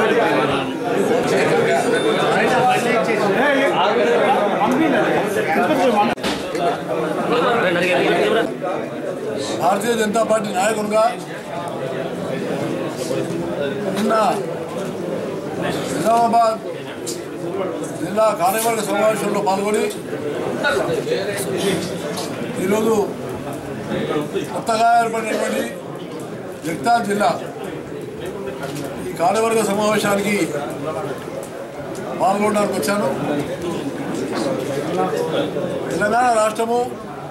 భారతీయ Janata party నాయకునిగా నిన్న నిజామాబాద్ జిల్లా కార్యవర్గ సమావేశంలో పాల్గొని ఈరోజు కొత్తగా ఏర్పడినటువంటి జగిత్యాల జిల్లా ఈ కార్యవర్గ సమావేశానికి పాల్గొనడానికి వచ్చాను తెలంగాణ రాష్ట్రము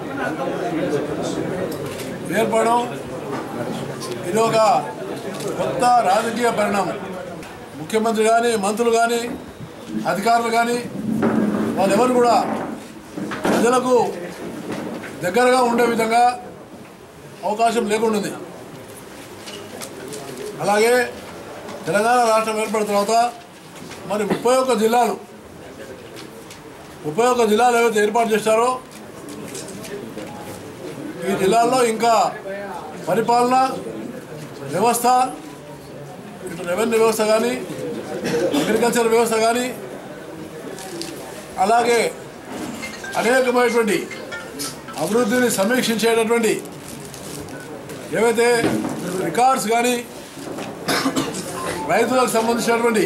ఏర్పడడం ఇది ఒక కొత్త రాజకీయ పరిణామం ముఖ్యమంత్రి కానీ మంత్రులు కానీ అధికారులు కానీ వాళ్ళెవరు కూడా ప్రజలకు దగ్గరగా ఉండే విధంగా అవకాశం లేకుండా అలాగే తెలంగాణ రాష్ట్రం ఏర్పడిన తర్వాత మరి ముప్పై ఒక్క జిల్లాలు ముప్పై ఒక్క జిల్లాలు ఏవైతే ఏర్పాటు చేశారో ఈ జిల్లాల్లో ఇంకా పరిపాలన వ్యవస్థ ఇటు రెవెన్యూ వ్యవస్థ కానీ అగ్రికల్చర్ వ్యవస్థ కానీ అలాగే అనేకమైనటువంటి అభివృద్ధిని సమీక్షించేటటువంటి ఏవైతే రికార్డ్స్ కానీ రైతులకు సంబంధించినటువంటి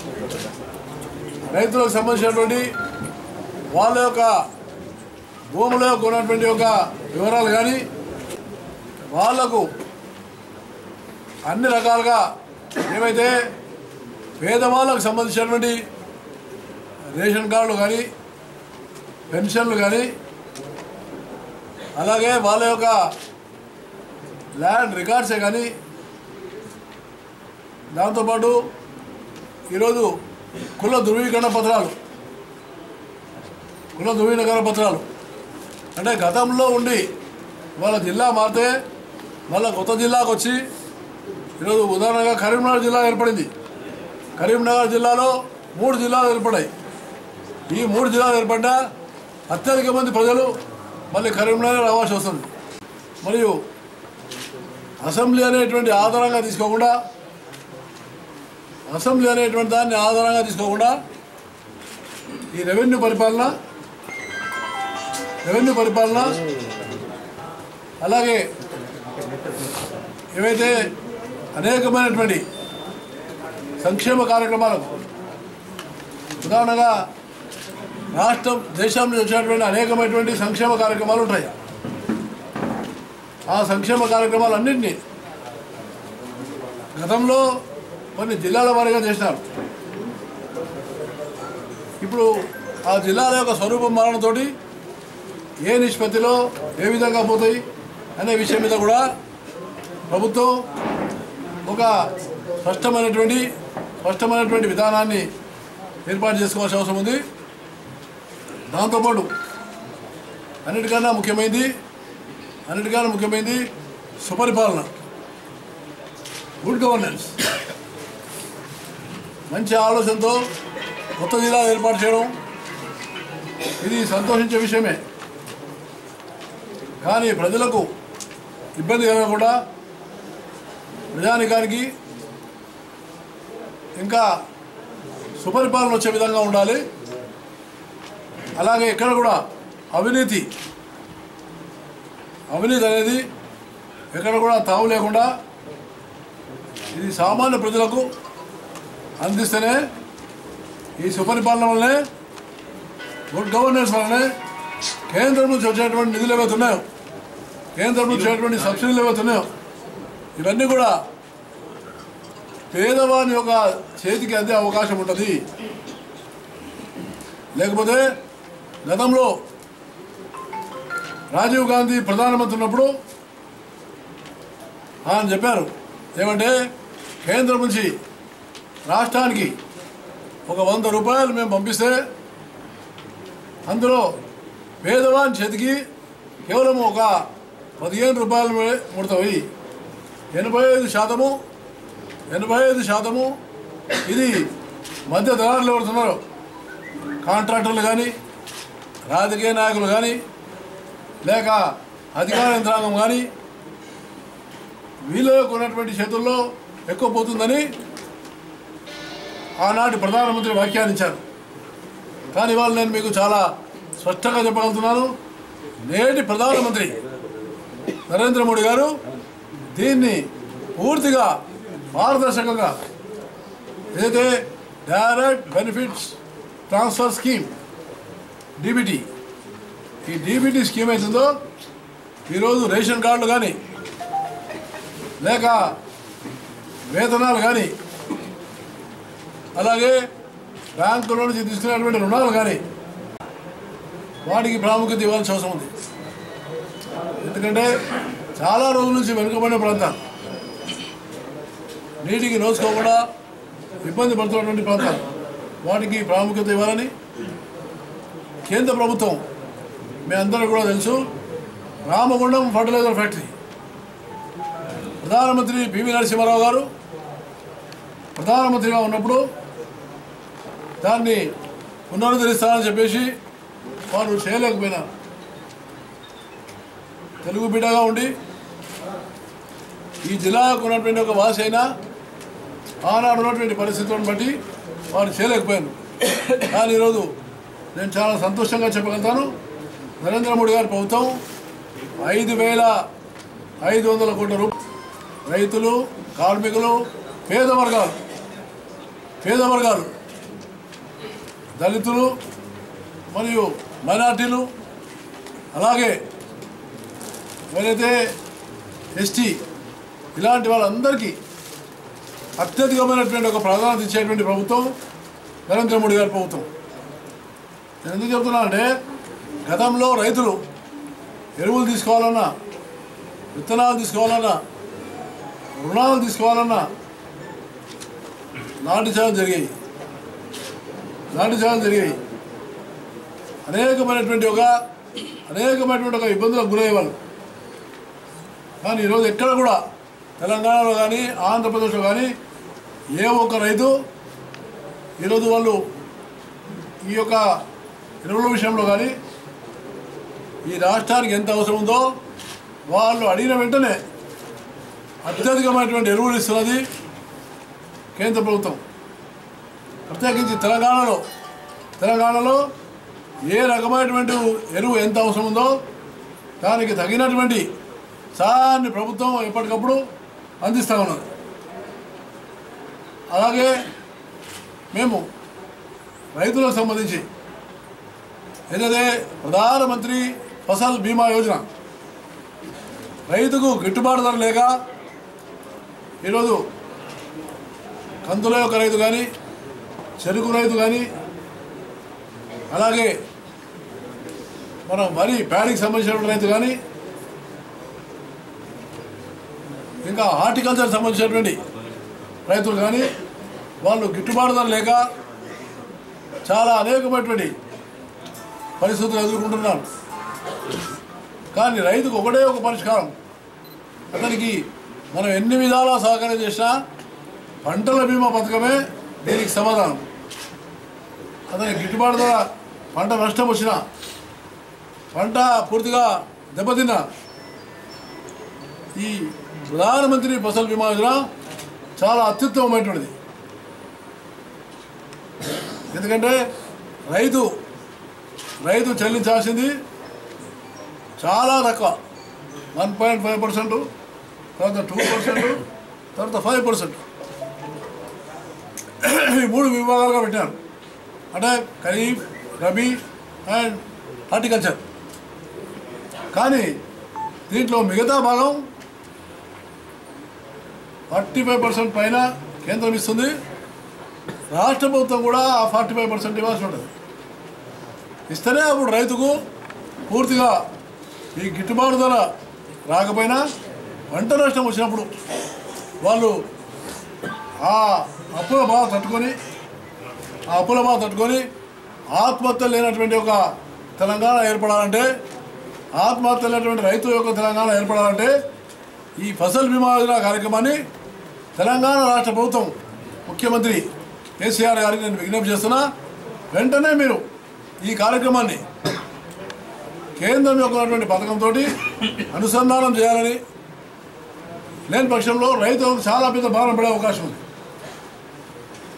రైతులకు సంబంధించినటువంటి వాళ్ళ యొక్క భూముల యొక్క ఉన్నటువంటి యొక్క వివరాలు కానీ వాళ్లకు అన్ని రకాలుగా ఏవైతే పేదవాళ్ళకు సంబంధించినటువంటి రేషన్ కార్డులు కానీ పెన్షన్లు కానీ అలాగే వాళ్ళ యొక్క ల్యాండ్ రికార్డ్సే కానీ దాంతోపాటు ఈరోజు కుల ధృవీకరణ పత్రాలు కుల ధృవీకరణ పత్రాలు అంటే గతంలో ఉండి వాళ్ళ జిల్లా మారితే మళ్ళీ కొత్త జిల్లాకు వచ్చి ఈరోజు ఉదాహరణగా కరీంనగర్ జిల్లా ఏర్పడింది కరీంనగర్ జిల్లాలో మూడు జిల్లాలు ఏర్పడ్డాయి ఈ మూడు జిల్లాలు ఏర్పడ్డా అత్యధిక మంది ప్రజలు మళ్ళీ కరీంనగర్ రావాల్సి వస్తుంది మరియు అసెంబ్లీ అనేటువంటి ఆధారంగా తీసుకోకుండా అసెంబ్లీ అనేటువంటి దాన్ని ఆధారంగా తీసుకోకుండా ఈ రెవెన్యూ పరిపాలన రెవెన్యూ పరిపాలన అలాగే ఏవైతే అనేకమైనటువంటి సంక్షేమ కార్యక్రమాలకు ఉదాహరణగా రాష్ట్రం దేశం నుంచి వచ్చినటువంటి అనేకమైనటువంటి సంక్షేమ కార్యక్రమాలు ఉంటాయి ఆ సంక్షేమ కార్యక్రమాలన్నింటినీ గతంలో కొన్ని జిల్లాల వారీగా చేసినారు ఇప్పుడు ఆ జిల్లాల యొక్క స్వరూపం మారడంతోటి ఏ నిష్పత్తిలో ఏ విధంగా పోతాయి అనే విషయం మీద కూడా ప్రభుత్వం ఒక స్పష్టమైనటువంటి స్పష్టమైనటువంటి విధానాన్ని ఏర్పాటు చేసుకోవాల్సిన అవసరం ఉంది దాంతోపాటు అన్నిటికన్నా ముఖ్యమైనది అన్నిటికన్నా ముఖ్యమైనది సుపరిపాలన గుడ్ గవర్నెన్స్ మంచి ఆలోచనతో కొత్త జిల్లా ఏర్పాటు చేయడం ఇది సంతోషించే విషయమే కానీ ప్రజలకు ఇబ్బంది కలగకుండా ప్రజానికానికి ఇంకా సుపరిపాలన వచ్చే విధంగా ఉండాలి అలాగే ఇక్కడ కూడా అవినీతి అవినీతి అనేది ఎక్కడ కూడా తావు లేకుండా ఇది సామాన్య ప్రజలకు అందిస్తేనే ఈ సుపరిపాలన వల్లనే గుడ్ గవర్నెన్స్ వల్లనే కేంద్రం నుంచి వచ్చేటువంటి నిధులు ఏవైతే ఉన్నాయో కేంద్రం నుంచి వచ్చేటువంటి సబ్సిడీలు ఏవైతే ఉన్నాయో ఇవన్నీ కూడా పేదవాని యొక్క చేతికి అందే అవకాశం ఉంటుంది లేకపోతే గతంలో రాజీవ్ గాంధీ ప్రధానమంత్రి ఉన్నప్పుడు ఆయన చెప్పారు ఏమంటే కేంద్రం నుంచి రాష్ట్రానికి ఒక వంద రూపాయలు మేము పంపిస్తే అందులో పేదవాని చేతికి కేవలం ఒక పదిహేను రూపాయలు ముడతాయి ఎనభై ఐదు శాతము ఎనభై ఐదు శాతము ఇది మధ్య దళారులు ఎవరుతున్నారో కాంట్రాక్టర్లు కానీ రాజకీయ నాయకులు కానీ లేక అధికార యంత్రాంగం కానీ వీళ్ళ యొక్క ఉన్నటువంటి చేతుల్లో ఎక్కువ పోతుందని ఆనాటి ప్రధానమంత్రి వ్యాఖ్యానించారు కానీ ఇవాళ నేను మీకు చాలా స్పష్టంగా చెప్పగలుగుతున్నాను నేటి ప్రధానమంత్రి నరేంద్ర మోడీ గారు దీన్ని పూర్తిగా పారదర్శకంగా ఏదైతే direct benefits transfer scheme DBT ఈ డీబీటీ స్కీమ్ అవుతుందో ఈరోజు రేషన్ కార్డులు కానీ లేక వేతనాలు కానీ అలాగే బ్యాంకులో నుంచి తీసుకునేటువంటి రుణాలు కానీ వాటికి ప్రాముఖ్యత ఇవ్వాల్సిన అవసరం ఉంది ఎందుకంటే చాలా రోజుల నుంచి వెనుకబడిన ప్రాంతాలు నీటికి నోచుకోకుండా ఇబ్బంది పడుతున్నటువంటి ప్రాంతాలు వాటికి ప్రాముఖ్యత ఇవ్వాలని కేంద్ర ప్రభుత్వం మీ అందరూ కూడా తెలుసు రామగుండం ఫర్టిలైజర్ ఫ్యాక్టరీ ప్రధానమంత్రి పివి నరసింహారావు గారు ప్రధానమంత్రిగా ఉన్నప్పుడు దాన్ని పునరుద్ధరిస్తానని చెప్పేసి వారు చేయలేకపోయినారు తెలుగు బిడ్డగా ఉండి ఈ జిల్లాకు ఉన్నటువంటి ఒక వాసి అయినా ఆనాడు ఉన్నటువంటి పరిస్థితులను బట్టి వారు చేయలేకపోయారు కానీ ఈరోజు నేను చాలా సంతోషంగా చెప్పగలుగుతాను నరేంద్ర మోడీ గారి ప్రభుత్వం ఐదు వేల ఐదు వందల కోట్ల రూపాయలు రైతులు కార్మికులు పేద వర్గాలు పేద వర్గాలు దళితులు మరియు మైనార్టీలు అలాగే ఎవరైతే ఎస్టీ ఇలాంటి వాళ్ళందరికీ అత్యధికమైనటువంటి ఒక ప్రాధాన్యత ఇచ్చేటువంటి ప్రభుత్వం నరేంద్ర మోడీ గారి ప్రభుత్వం నేను ఎందుకు చెప్తున్నా అంటే గతంలో రైతులు ఎరువులు తీసుకోవాలన్నా విత్తనాలు తీసుకోవాలన్నా రుణాలు తీసుకోవాలన్నా నాటి చాలు జరిగాయి నాటి చాలు జరిగాయి అనేకమైనటువంటి ఒక అనేకమైనటువంటి ఒక ఇబ్బందులకు గురయ్యేవాళ్ళు కానీ ఈరోజు ఎక్కడ కూడా తెలంగాణలో కానీ ఆంధ్రప్రదేశ్లో కానీ ఏ ఒక్క రైతు ఈరోజు వాళ్ళు ఈ యొక్క ఎరువుల విషయంలో కానీ ఈ రాష్ట్రానికి ఎంత అవసరం ఉందో వాళ్ళు అడిగిన వెంటనే అత్యధికమైనటువంటి ఎరువులు ఇస్తున్నది కేంద్ర ప్రభుత్వం ప్రత్యేకించి తెలంగాణలో తెలంగాణలో ఏ రకమైనటువంటి ఎరువు ఎంత అవసరం ఉందో దానికి తగినటువంటి సాయాన్ని ప్రభుత్వం ఎప్పటికప్పుడు అందిస్తూ ఉన్నది అలాగే మేము రైతులకు సంబంధించి ఏదైతే ప్రధానమంత్రి ఫసల్ బీమా యోజన రైతుకు గిట్టుబాటు ధర లేక ఈరోజు కందుల యొక్క రైతు కానీ చెరుకు రైతు కానీ అలాగే మనం వరి ప్యాడీకి సంబంధించిన రైతు కానీ ఇంకా హార్టికల్చర్ సంబంధించినటువంటి రైతులు కానీ వాళ్ళు గిట్టుబాటు ధర లేక చాలా అనేకమైనటువంటి పరిస్థితులు ఎదుర్కొంటున్నారు కానీ రైతుకు ఒకటే ఒక పరిష్కారం అతనికి మనం ఎన్ని విధాలా సహకారం చేసినా పంటల బీమా పథకమే దీనికి సమాధానం అతనికి గిట్టుబాటు ధర పంట నష్టం వచ్చినా పంట పూర్తిగా దెబ్బతిన్నా ఈ ప్రధానమంత్రి ఫసల్ బీమా యోజన చాలా అత్యుత్తమమైనటువంటిది ఎందుకంటే రైతు రైతు చెల్లించాల్సింది చాలా తక్కువ వన్ పాయింట్ ఫైవ్ పర్సెంట్ తర్వాత టూ పర్సెంట్ తర్వాత ఫైవ్ పర్సెంట్ ఈ మూడు విభాగాలుగా పెట్టారు అంటే ఖరీఫ్ రబీ అండ్ హార్టికల్చర్ కానీ దీంట్లో మిగతా భాగం ఫార్టీ ఫైవ్ పర్సెంట్ పైన కేంద్రం ఇస్తుంది రాష్ట్ర ప్రభుత్వం కూడా ఆ ఫార్టీ ఫైవ్ పర్సెంట్ ఇవ్వాల్సి ఉంటుంది ఇస్తేనే అప్పుడు రైతుకు పూర్తిగా ఈ గిట్టుబాటు ధర రాకపోయినా పంట నష్టం వచ్చినప్పుడు వాళ్ళు ఆ అప్పుల బాధ తట్టుకొని ఆ అప్పుల బాధ తట్టుకొని ఆత్మహత్య లేనటువంటి ఒక తెలంగాణ ఏర్పడాలంటే ఆత్మహత్య లేనటువంటి రైతు యొక్క తెలంగాణ ఏర్పడాలంటే ఈ ఫసల్ బీమా యోజన కార్యక్రమాన్ని తెలంగాణ రాష్ట్ర ప్రభుత్వం ముఖ్యమంత్రి కేసీఆర్ గారికి నేను విజ్ఞప్తి చేస్తున్నా వెంటనే మీరు ఈ కార్యక్రమాన్ని కేంద్రం యొక్క ఉన్నటువంటి పథకంతో అనుసంధానం చేయాలని లేని పక్షంలో రైతులకు చాలా పెద్ద భారం పడే అవకాశం ఉంది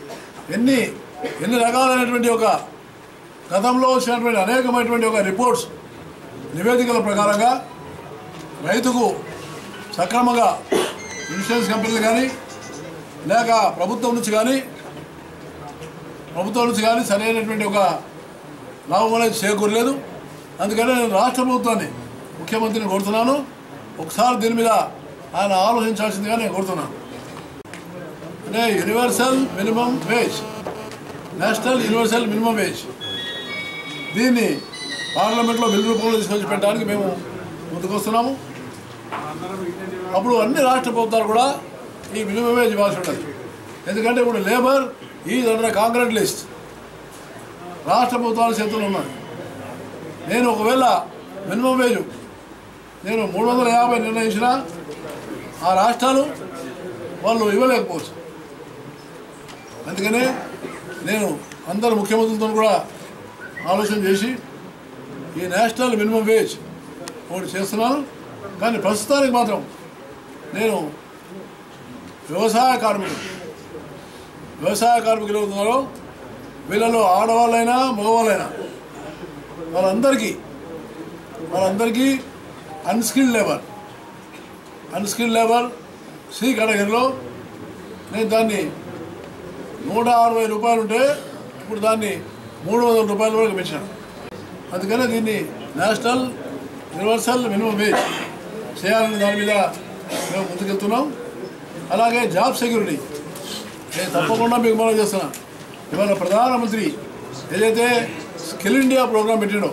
ఎన్ని ఎన్ని రకాలైనటువంటి ఒక గతంలో వచ్చినటువంటి అనేకమైనటువంటి ఒక రిపోర్ట్స్ నివేదికల ప్రకారంగా రైతుకు సక్రమంగా ఇన్సూరెన్స్ కంపెనీలు కానీ లేక ప్రభుత్వం నుంచి కానీ ప్రభుత్వం నుంచి కానీ సరైనటువంటి ఒక లాభం అనేది చేకూరలేదు అందుకని నేను రాష్ట్ర ప్రభుత్వాన్ని ముఖ్యమంత్రిని కోరుతున్నాను ఒకసారి దీని మీద ఆయన ఆలోచించాల్సిందిగా నేను కోరుతున్నాను అంటే universal minimum wage national universal minimum wage దీన్ని పార్లమెంట్లో బిల్ రూపంలో తీసుకొచ్చి పెట్టడానికి మేము ముందుకొస్తున్నాము అప్పుడు అన్ని రాష్ట్ర ప్రభుత్వాలు కూడా ఈ మినిమం వేజ్ ఇవ్వాల్సి ఉంటుంది ఎందుకంటే ఇప్పుడు లేబర్ ఈ అండర్ కాంక్రీట్ లిస్ట్ రాష్ట్ర ప్రభుత్వాల చేతుల్లో ఉన్నాయి నేను ఒకవేళ మినిమం వేజ్ నేను మూడు వందల యాభై నిర్ణయించిన ఆ రాష్ట్రాలు వాళ్ళు ఇవ్వలేకపోవచ్చు అందుకనే నేను అందరు ముఖ్యమంత్రులతో కూడా ఆలోచన చేసి ఈ నేషనల్ మినిమం వేజ్ ఒకటి చేస్తున్నాను కానీ ప్రస్తుతానికి మాత్రం నేను వ్యవసాయ కార్మికులు వ్యవసాయ కార్మికులు ఉన్నారో వీళ్ళలో ఆడవాళ్ళైనా మగవాళ్ళైనా వాళ్ళందరికీ వాళ్ళందరికీ unskilled labour unskilled labour C కేటగిరీలో నేను దాన్ని నూట అరవై రూపాయలు ఉంటే ఇప్పుడు దాన్ని మూడు వందల రూపాయల వరకు పెంచాను అందుకనే దీన్ని నేషనల్ యూనివర్సల్ మినిమం వేజ్ చేయాలని దాని మీద మేము ముందుకెళ్తున్నాం అలాగే జాబ్ సెక్యూరిటీ నేను తప్పకుండా మీకు మనం చేస్తున్నా ఇవాళ ప్రధానమంత్రి ఏదైతే స్కిల్ ఇండియా ప్రోగ్రాం పెట్టిండో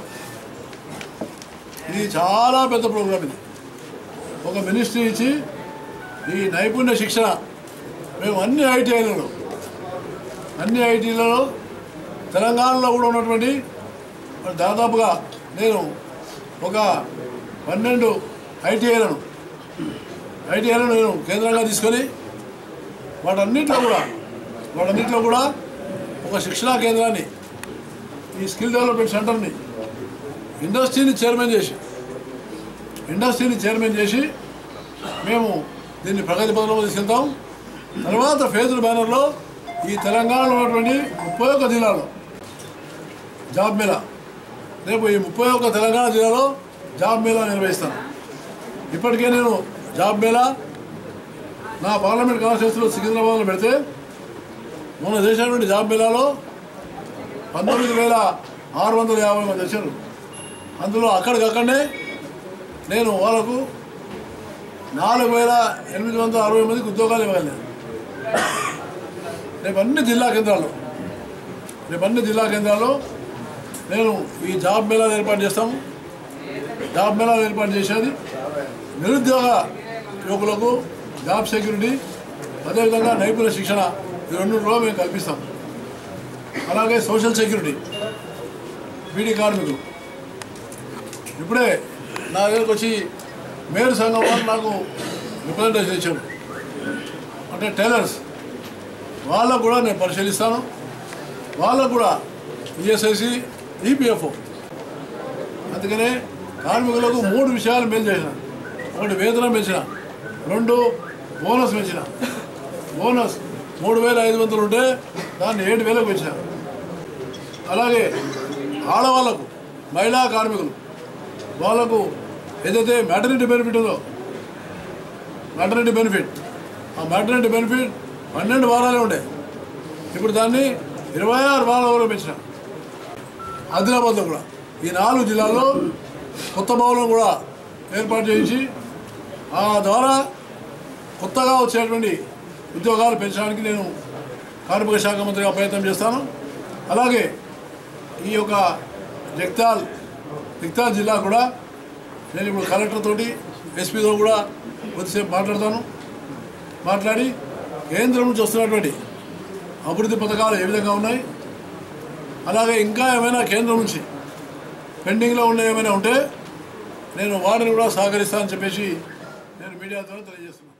ఇది చాలా పెద్ద ప్రోగ్రాం ఇది ఒక మినిస్ట్రీ ఇచ్చి ఈ నైపుణ్య శిక్షణ మేము అన్ని ఐటీఐలలో అన్ని ఐటీలలో తెలంగాణలో కూడా ఉన్నటువంటి మరి దాదాపుగా నేను ఒక పన్నెండు ఐటీఐలను ఐటీఐలను నేను కేంద్రంగా తీసుకొని వాటన్నిటిలో కూడా వాటన్నిటిలో కూడా ఒక శిక్షణా కేంద్రాన్ని ఈ స్కిల్ డెవలప్మెంట్ సెంటర్ని ఇండస్ట్రీని చైర్మన్ చేసి ఇండస్ట్రీని చైర్మన్ చేసి మేము దీన్ని ప్రగతి పదంలో తీసుకెళ్తాం తర్వాత ఫేజుల బ్యానర్లో ఈ తెలంగాణలో ఉన్నటువంటి ముప్పై ఒక్క జిల్లాలో జాబ్ మేళా రేపు ఈ ముప్పై ఒక్క తెలంగాణ జిల్లాలో జాబ్ మేళా నిర్వహిస్తాను ఇప్పటికే నేను జాబ్ మేళా నా పార్లమెంట్ కాన్స్టిట్యూన్సీలో సికింద్రాబాద్లో పెడితే మొన్న చేసినటువంటి జాబ్ మేళాలో పంతొమ్మిది వేల ఆరు వందల యాభై మంది వచ్చారు అందులో అక్కడికక్కడనే నేను వాళ్ళకు నాలుగు వేల ఎనిమిది వందల అరవై మందికి ఉద్యోగాలు ఇవ్వగలను రేపు అన్ని జిల్లా కేంద్రాల్లో రేపు అన్ని జిల్లా కేంద్రాల్లో నేను ఈ జాబ్ మేళాలు ఏర్పాటు చేస్తాము జాబ్ మేళాలు ఏర్పాటు చేసేది నిరుద్యోగ యువకులకు జాబ్ సెక్యూరిటీ అదేవిధంగా నైపుణ్య శిక్షణ ఈ రెండింటిలో మేము కల్పిస్తాం అలాగే సోషల్ సెక్యూరిటీ బీడీ కార్మికులు ఇప్పుడే నా దగ్గరకు వచ్చి మేయర్ సంఘం వాళ్ళు నాకు రిప్రజెంటేషన్ ఇచ్చారు అంటే టైలర్స్ వాళ్ళకు కూడా నేను పరిశీలిస్తాను వాళ్ళకు కూడా ఈఎస్ఐసి ఈపీఎఫ్ఓ అందుకనే కార్మికులకు మూడు విషయాలు మేలు చేసిన ఒకటి వేతనం పెంచిన రెండు బోనస్ పెంచిన బోనస్ మూడు వేల ఐదు వందలు ఉంటే దాన్ని ఏడు వేలకు పెంచిన అలాగే ఆడవాళ్ళకు మహిళా కార్మికులు వాళ్ళకు ఏదైతే మ్యాటర్నిటీ బెనిఫిట్ ఉందో మ్యాటర్నిటీ బెనిఫిట్ ఆ మ్యాటర్నిటీ బెనిఫిట్ పన్నెండు వారాలే ఉండే ఇప్పుడు దాన్ని ఇరవై ఆరు వారాల వరకు పెంచిన ఆదిలాబాద్లో కూడా ఈ నాలుగు జిల్లాల్లో కొత్త భవనం కూడా ఏర్పాటు చేయించి ఆ ద్వారా కొత్తగా వచ్చేటువంటి ఉద్యోగాలు పెంచడానికి నేను కార్మిక శాఖ మంత్రిగా ప్రయత్నం చేస్తాను అలాగే ఈ యొక్క జగ్తాల్ జగ్తాల్ జిల్లా కూడా నేను ఇప్పుడు కలెక్టర్ తోటి ఎస్పీతో కూడా కొద్దిసేపు మాట్లాడతాను మాట్లాడి కేంద్రం నుంచి వస్తున్నటువంటి అభివృద్ధి పథకాలు ఏ విధంగా ఉన్నాయి అలాగే ఇంకా ఏమైనా కేంద్రం నుంచి పెండింగ్లో ఉన్న ఏమైనా ఉంటే నేను వాటిని కూడా సహకరిస్తానని చెప్పేసి నేను మీడియా ద్వారా తెలియజేస్తున్నాను